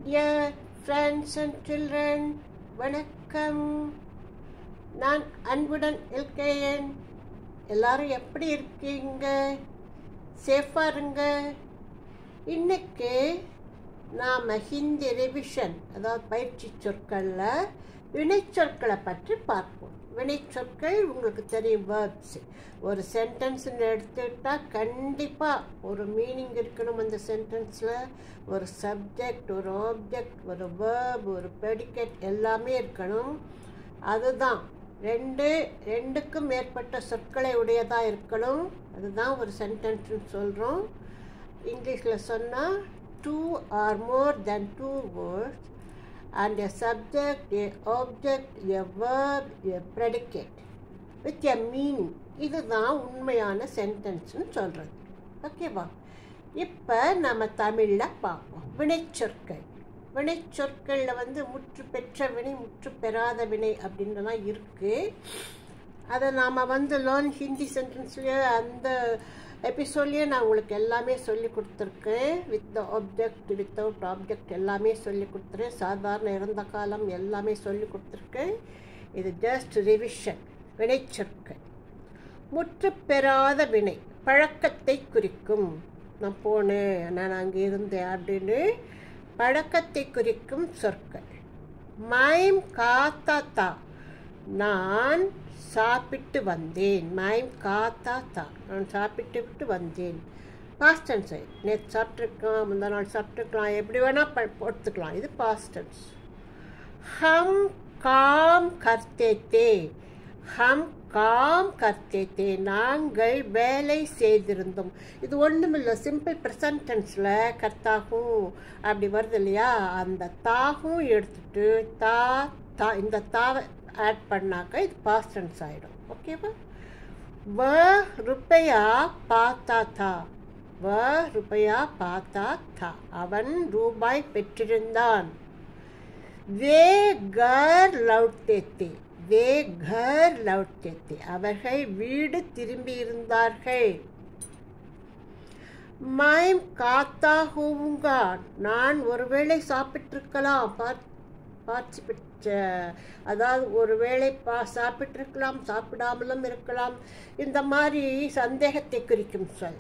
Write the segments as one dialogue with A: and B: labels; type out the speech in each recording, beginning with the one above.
A: Dear friends and children, வணக்கம் நான் அன்புடன் எல்கேஎன் எல்லாரும் எப்படி இருக்கீங்க சேஃபாக இருங்க இன்னைக்கு நாம் ஹிந்தி ரிவிஷன் அதாவது பயிற்சி சொற்களில் வினைச்சொற்களை பற்றி பார்ப்போம் வினைச்சொற்கள் உங்களுக்கு தெரியும் வேர்ட்ஸ் ஒரு சென்டென்ஸ்னு எடுத்துக்கிட்டால் கண்டிப்பாக ஒரு மீனிங் இருக்கணும் அந்த சென்டென்ஸில் ஒரு சப்ஜெக்ட் ஒரு ஆப்ஜெக்ட் ஒரு வேர்ப் ஒரு ப்ரெடிகேட் எல்லாமே இருக்கணும் அதுதான் ரெண்டு ரெண்டுக்கும் மேற்பட்ட சொற்களை உடையதாக இருக்கணும் அதுதான் ஒரு சென்டென்ஸ்னு சொல்கிறோம் இங்கிலீஷில் சொன்னால் two or more then two words and a subject, a object, a verb, a predicate with a meaning. இதுதான் உண்மையான சென்டென்ஸ்னு சொல்கிறது ஓகேவா இப்போ நம்ம தமிழில் பார்ப்போம் வினைச்சொற்கள் வினைச்சொற்களில் வந்து முற்று பெற்ற வினை முற்று பெறாத வினை அப்படின்லாம் இருக்குது அதை நாம் வந்து லேர்ன் ஹிந்தி சென்டென்ஸ்லேயே அந்த எபிசோட்லேயே நான் உங்களுக்கு எல்லாமே சொல்லி கொடுத்துருக்கேன் with the object without object எல்லாமே சொல்லி கொடுத்துருக்கேன் சாதாரண இறந்த காலம் எல்லாமே சொல்லி கொடுத்துருக்கேன் இது ஜஸ்ட் ரிவிஷன் வினைச்சொற்கள் முற்று பெறாத வினை பழக்கத்தை குறிக்கும் நான் போனேன் நான் அங்கே இருந்தேன் அப்படின்னு பழக்கத்தை குறிக்கும் சொற்கள் மைம் காத்தா நான் சாப்பிட்டு வந்தேன் மைம் காத்தா தா நான் சாப்பிட்டு விட்டு வந்தேன் பாஸ்டன்ஸ் நேற்று சாப்பிட்ருக்கலாம் முந்தா நாள் சாப்பிட்ருக்கலாம் எப்படி வேணால் ப போட்டுக்கலாம் இது பாஸ்டன்ஸ் ஹம் காம் கர்த்தே தே ஹம் காம் கர்த்தே தே நாங்கள் வேலை செய்திருந்தோம் இது ஒன்றுமில்லை சிம்பிள் ப்ரெசன்டென்ஸில் கர்த்தாகும் அப்படி வருது இல்லையா அந்த தாகும் எடுத்துட்டு தா தா இந்த தாவை ஆட் பண்ணாக்க இது பாஸ்ட் டென்ஸ் ஆகிடும் ஓகேவா வ ருப்பையா பார்த்தா தா வ ருப்பையா பார்த்தா தா அவன் ரூபாய் பெற்றிருந்தான் வே கர் லவுட்டே தே வே கர் லவுட்டே தே அவர்கள் வீடு திரும்பி இருந்தார்கள் மைம் காத்தா ஹோவுங்கா நான் ஒருவேளை சாப்பிட்டிருக்கலாம் பார்த்து பார்ட்டிசிபேட் அதாவது ஒரு வேளை பா சாப்பிட்டிருக்கலாம் சாப்பிடாமலும் இருக்கலாம் இந்த மாதிரி சந்தேகத்தை குறிக்கும் சொல்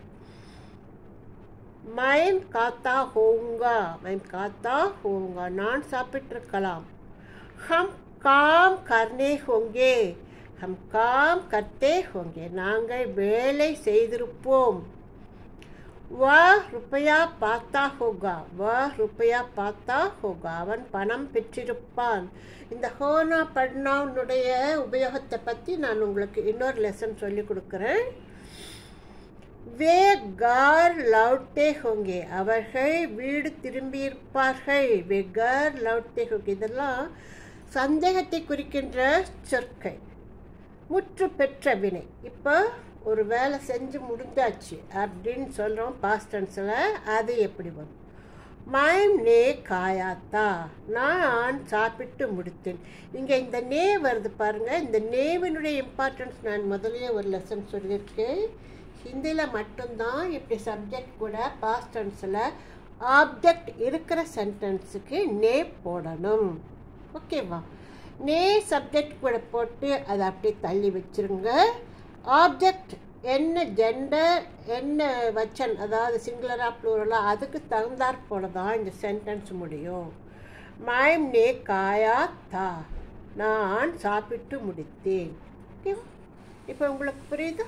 A: மைம் காத்தா ஹோங்கா மைம் காத்தா ஹோங்கா நான் சாப்பிட்டிருக்கலாம் ஹம் காம் கர்னே ஹோங்கே ஹம் காம் கர்த்தே ஹோங்கே நாங்கள் வேலை செய்திருப்போம் வா ருப்பையா பார்த்தா ஹோகா வா ருப்பையா பார்த்தா ஹோகா அவன் பணம் பெற்றிருப்பான் இந்த ஹோனா பட்னாவுடைய உபயோகத்தை பற்றி நான் உங்களுக்கு இன்னொரு லெசன் சொல்லி கொடுக்குறேன் வே கார் லவுட்டே ஹோங்கே அவர்கள் வீடு திரும்பியிருப்பார்கள் வே கார் லவுட்டே ஹோங்கே இதெல்லாம் சந்தேகத்தை குறிக்கின்ற சொற்கள் முற்று பெற்ற வினை இப்போ ஒரு வேலை செஞ்சு முடிஞ்சாச்சு அப்படின்னு சொல்கிறோம் பாஸ்டன்ஸில் அது எப்படி வரும் மைம் நே காயாத்தா நான் சாப்பிட்டு முடித்தேன் இங்கே இந்த நே வருது பாருங்கள் இந்த நேவினுடைய இம்பார்ட்டன்ஸ் நான் முதலே ஒரு லெசன் சொல்லியிருக்கேன் ஹிந்தியில் மட்டும்தான் இப்படி சப்ஜெக்ட் கூட பாஸ்டன்ஸில் ஆப்ஜெக்ட் இருக்கிற சென்டென்ஸுக்கு நே போடணும் ஓகேவா நே சப்ஜெக்ட் கூட போட்டு அதை அப்படியே தள்ளி வச்சுருங்க ஆப்ஜெக்ட் என்ன ஜெண்டர் என்ன வச்சன் அதாவது சிங்குலராக ப்ளூரலாக அதுக்கு தகுந்தாற் போல தான் இந்த சென்டென்ஸ் முடியும் மைம் நே காயா தா நான் சாப்பிட்டு முடித்தேன் ஓகேவா இப்போ உங்களுக்கு புரியுதா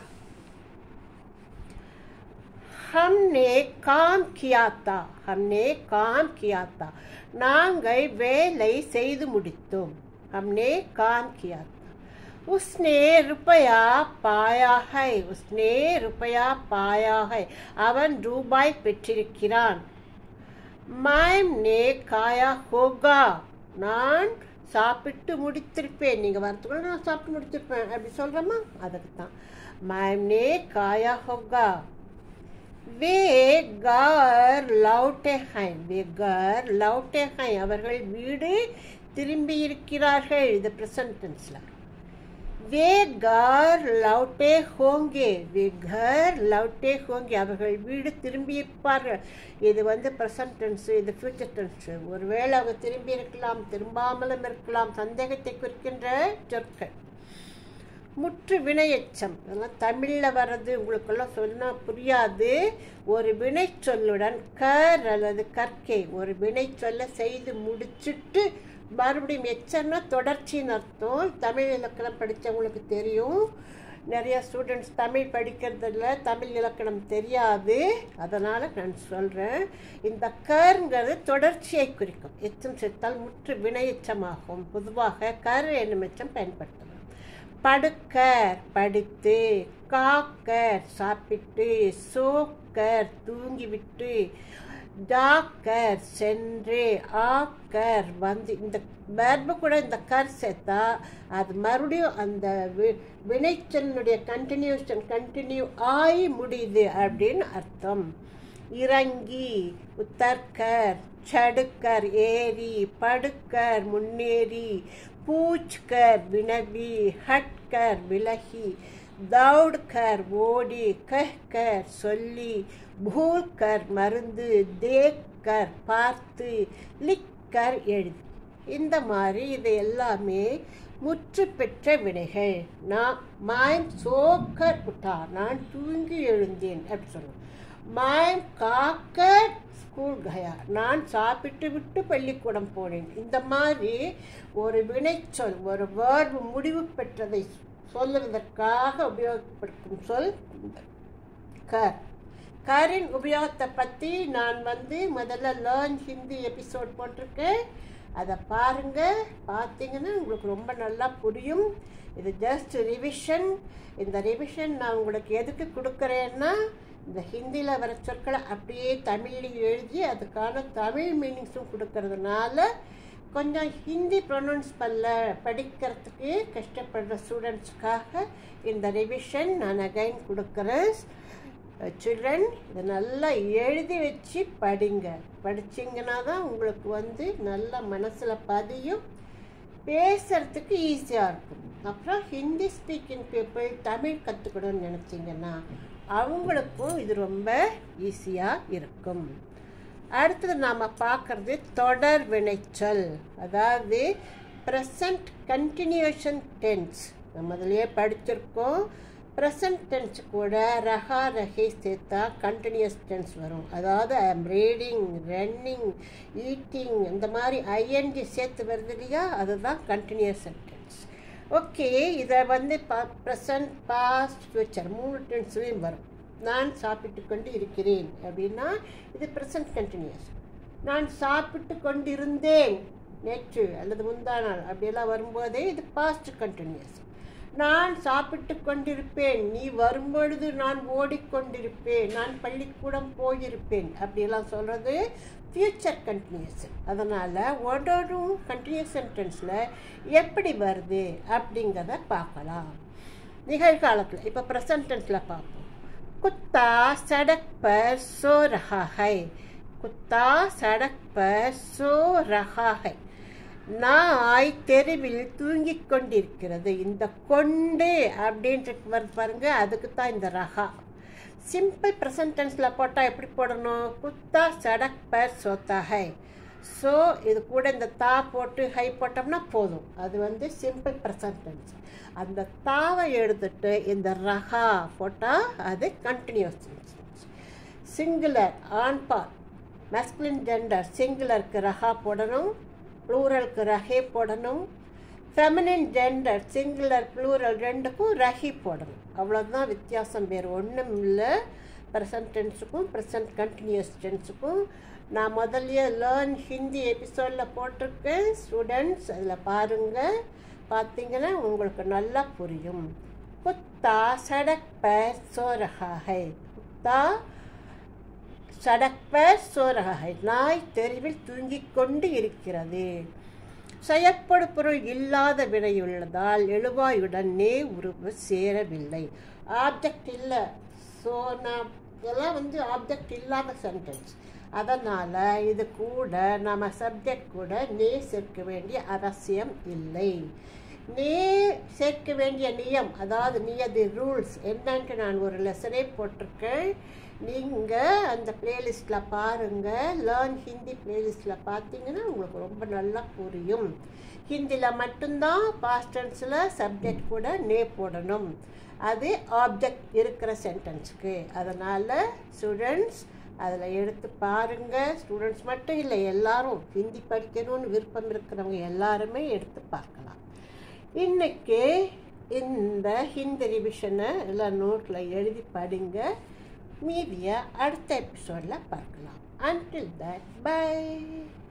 A: हमने काम किया था हमने काम किया था நாங்கள் வேலை செய்து முடித்தோம் हमने काम किया था उसने रुपया पाया है उसने रुपया पाया है அவன் ரூபாய் பெற்றிருக்கிறான் மைம் நே காயா ஹோகா நான் சாப்பிட்டு முடித்திருப்பேன் நீங்கள் வரத்துக்குள்ள நான் சாப்பிட்டு முடிச்சிருப்பேன் அப்படி சொல்கிறோமா அதுக்கு தான் மைம் நே காயா ஹோகா வே கார் லவுட்டே ஹை வே கார் லவுட்டே ஹை அவர்கள் வீடு திரும்பி இருக்கிறார்கள் இது ப்ரெசன்டென்ஸில் வே கார் லவுட்டே ஹோங்கே வே கர் லவுட்டே ஹோங்கே அவர்கள் வீடு திரும்பியிருப்பார்கள் இது வந்து ப்ரெசன்ட் டென்ஸு இது ஃபியூச்சர் டென்ஸு ஒருவேளை அவங்க திரும்பி இருக்கலாம் திரும்பாமலும் இருக்கலாம் சந்தேகத்தை குறிக்கின்ற சொற்கள் முற்று வினையெச்சம் இதெல்லாம் தமிழில் வர்றது உங்களுக்கெல்லாம் சொன்னால் புரியாது ஒரு வினை சொல்லுடன் கர் அல்லது கற்கை ஒரு வினை சொல்ல செய்து முடிச்சுட்டு மறுபடியும் எச்சம்னா தொடர்ச்சின்னு அர்த்தம் தமிழ் இலக்கணம் படித்தவங்களுக்கு தெரியும் நிறைய ஸ்டூடெண்ட்ஸ் தமிழ் படிக்கிறதில்ல தமிழ் இலக்கணம் தெரியாது அதனால் நான் சொல்கிறேன் இந்த கருங்கிறது தொடர்ச்சியை குறிக்கும் எச்சம் சேர்த்தால் முற்று வினையெச்சமாகும் பொதுவாக கர் என்னும் எச்சம் பயன்படுத்தலாம் படுக்கர் படித்து காக்கர் சாப்பிட்டு சோக்கர் தூங்கிவிட்டு டாக்கர் சென்று ஆக்கர் வந்து இந்த வேர்பு கூட இந்த கர் சேர்த்தா அது மறுபடியும் அந்த வி வினைச்சனுடைய கண்டினியூஷன் கண்டினியூ ஆகி முடியுது அப்படின்னு அர்த்தம் இறங்கி உத்தர்கர் சடுக்கர் ஏரி படுக்கர் முன்னேறி பூச்கர் வினவி ஹட்கர் விலகி தௌட்கர் ஓடி கஹ்கர் சொல்லி பூல்கர் மருந்து தேக்கர் பார்த்து லிக்கர் எழுதி இந்த மாதிரி இது எல்லாமே முற்று பெற்ற வினைகள் நான் மாயம் சோக்கர் உட்டா நான் தூங்கி எழுந்தேன் அப்படி சொல்லுவேன் மாயம் காக்கர் ஸ்கூல் கயா நான் சாப்பிட்டு விட்டு பள்ளிக்கூடம் போனேன் இந்த மாதிரி ஒரு வினைச்சொல் ஒரு வேர்பு முடிவு பெற்றதை சொல்லுவதற்காக உபயோகப்படுத்தும் சொல் கர் கரின் உபயோகத்தை பற்றி நான் வந்து முதல்ல லேர்ன் ஹிந்தி எபிசோட் போட்டிருக்கேன் அதை பாருங்கள் பார்த்தீங்கன்னா உங்களுக்கு ரொம்ப நல்லா புரியும் இது ஜஸ்ட் ரிவிஷன் இந்த ரிவிஷன் நான் உங்களுக்கு எதுக்கு கொடுக்குறேன்னா இந்த ஹிந்தியில் வர சொற்களை அப்படியே தமிழில் எழுதி அதுக்கான தமிழ் மீனிங்ஸும் கொடுக்கறதுனால கொஞ்சம் ஹிந்தி ப்ரொனவுன்ஸ் பண்ணல படிக்கிறதுக்கு கஷ்டப்படுற ஸ்டூடெண்ட்ஸ்க்காக இந்த ரிவிஷன் நான் அகைன் கொடுக்குறேன் சில்ட்ரன் இதை நல்லா எழுதி வச்சு படிங்க படிச்சிங்கன்னா தான் உங்களுக்கு வந்து நல்லா மனசில் பதியும் பேசுகிறதுக்கு ஈஸியாக இருக்கும் அப்புறம் ஹிந்தி ஸ்பீக்கிங் பீப்புள் தமிழ் கற்றுக்கணும்னு நினச்சிங்கன்னா அவங்களுக்கும் இது ரொம்ப ஈஸியாக இருக்கும் அடுத்தது நாம் பார்க்குறது தொடர் வினைச்சொல் அதாவது ப்ரெசண்ட் கண்டினியூஷன் டென்ஸ் நம்ம அதிலேயே படிச்சிருக்கோம் ப்ரெசன்ட் டென்ஸ் கூட ரஹா ரஹி சேர்த்தா கண்டினியூஸ் டென்ஸ் வரும் அதாவது ஐ ஆம் ரீடிங் ரன்னிங் ஈட்டிங் இந்த மாதிரி ஐஎன்ஜி சேர்த்து வருது இல்லையா அதுதான் கண்டினியூஸ் டென்ஸ் ஓகே இதை வந்து பா ப்ரெசன்ட் பாஸ்ட் ஃப்யூச்சர் மூணு டென்ஸ்லேயும் வரும் நான் சாப்பிட்டு கொண்டு இருக்கிறேன் அப்படின்னா இது ப்ரெசன்ட் கண்டினியூஸ் நான் சாப்பிட்டு கொண்டிருந்தேன் நேற்று அல்லது முந்தா நாள் அப்படியெல்லாம் வரும்போதே இது பாஸ்ட் கண்டினியூஸ் நான் சாப்பிட்டு கொண்டிருப்பேன் நீ வரும்பொழுது நான் ஓடிக்கொண்டிருப்பேன் நான் பள்ளிக்கூடம் போயிருப்பேன் அப்படியெல்லாம் சொல்கிறது ஃப்யூச்சர் கண்டினியூஸ் அதனால் ஒடோடும் கண்டினியூஸ் சென்டென்ஸில் எப்படி வருது அப்படிங்கிறத பார்க்கலாம் நிகழ்காலத்தில் இப்போ ப்ரெசன்ட் டென்ஸில் பார்ப்போம் कुत्ता सड़क पर सो रहा है कुत्ता सड़क पर सो रहा है நாய் தெருவில் தூங்கிக் கொண்டிருக்கிறது இந்த கொண்டு அப்படின்ட்டு வருது பாருங்க அதுக்கு தான் இந்த ரகா சிம்பிள் ப்ரெசன்டென்ஸில் போட்டால் எப்படி போடணும் குத்தா சடக் பர் சோத்தா ஹை ஸோ இது கூட இந்த தா போட்டு ஹை போட்டோம்னா போதும் அது வந்து சிம்பிள் ப்ரெசன்டென்ஸ் அந்த தாவை எடுத்துட்டு இந்த ரகா போட்டால் அது கண்டினியூஸ் சிங்குலர் ஆண்பால் மேஸ்குலின் ஜெண்டர் சிங்குலருக்கு ரகா போடணும் ப்ளூரலுக்கு ரஹே போடணும் ஃபெமினின் ஜெண்டர் சிங்குலர் ப்ளூரல் ரெண்டுக்கும் ரஹி போடணும் அவ்வளோதான் வித்தியாசம் வேறு ஒன்றும் இல்லை ப்ரெசன்ட் டென்ஸுக்கும் ப்ரெசன்ட் கண்டினியூஸ் டென்ஸுக்கும் நான் முதல்ல லேர்ன் ஹிந்தி எபிசோடில் போட்டிருக்கேன் ஸ்டூடெண்ட்ஸ் அதில் பாருங்கள் பார்த்தீங்கன்னா உங்களுக்கு நல்லா புரியும் குத்தா சடக் பர் சோ ரஹா ஹை குத்தா சடக் பர் சோ ரஹா ஹை நாய் தெருவில் தூங்கிக் கொண்டு இருக்கிறது செயற்படு பொருள் இல்லாத வினையுள்ளதால் எழுவாயுடனே உருவு சேரவில்லை ஆப்ஜெக்ட் இல்லை ஸோ நான் இதெல்லாம் வந்து ஆப்ஜெக்ட் இல்லாத சென்டென்ஸ் அதனால் இது கூட நம்ம சப்ஜெக்ட் கூட நே சேர்க்க வேண்டிய அவசியம் இல்லை நீ சேர்க்க வேண்டிய நியம் அதாவது நியதி ரூல்ஸ் என்னன்ட்டு நான் ஒரு லெசனே போட்டிருக்கேன் நீங்கள் அந்த பிளேலிஸ்ட்டில் பாருங்கள் லேர்ன் ஹிந்தி பிளேலிஸ்ட்டில் பார்த்தீங்கன்னா உங்களுக்கு ரொம்ப நல்லா புரியும் ஹிந்தியில் மட்டும்தான் பாஸ்டன்ஸில் சப்ஜெக்ட் கூட நே போடணும் அது ஆப்ஜெக்ட் இருக்கிற சென்டென்ஸுக்கு அதனால் ஸ்டூடெண்ட்ஸ் அதில் எடுத்து பாருங்கள் ஸ்டூடெண்ட்ஸ் மட்டும் இல்லை எல்லாரும் ஹிந்தி படிக்கணும்னு விருப்பம் இருக்கிறவங்க எல்லாருமே எடுத்து பார்க்கலாம் இன்னைக்கு இந்த ஹிந்தி ரிவிஷனை எல்லாம் நோட்டில் எழுதி படிங்க மீதியை அடுத்த எபிசோடில் பார்க்கலாம் அன்டில் தட் பை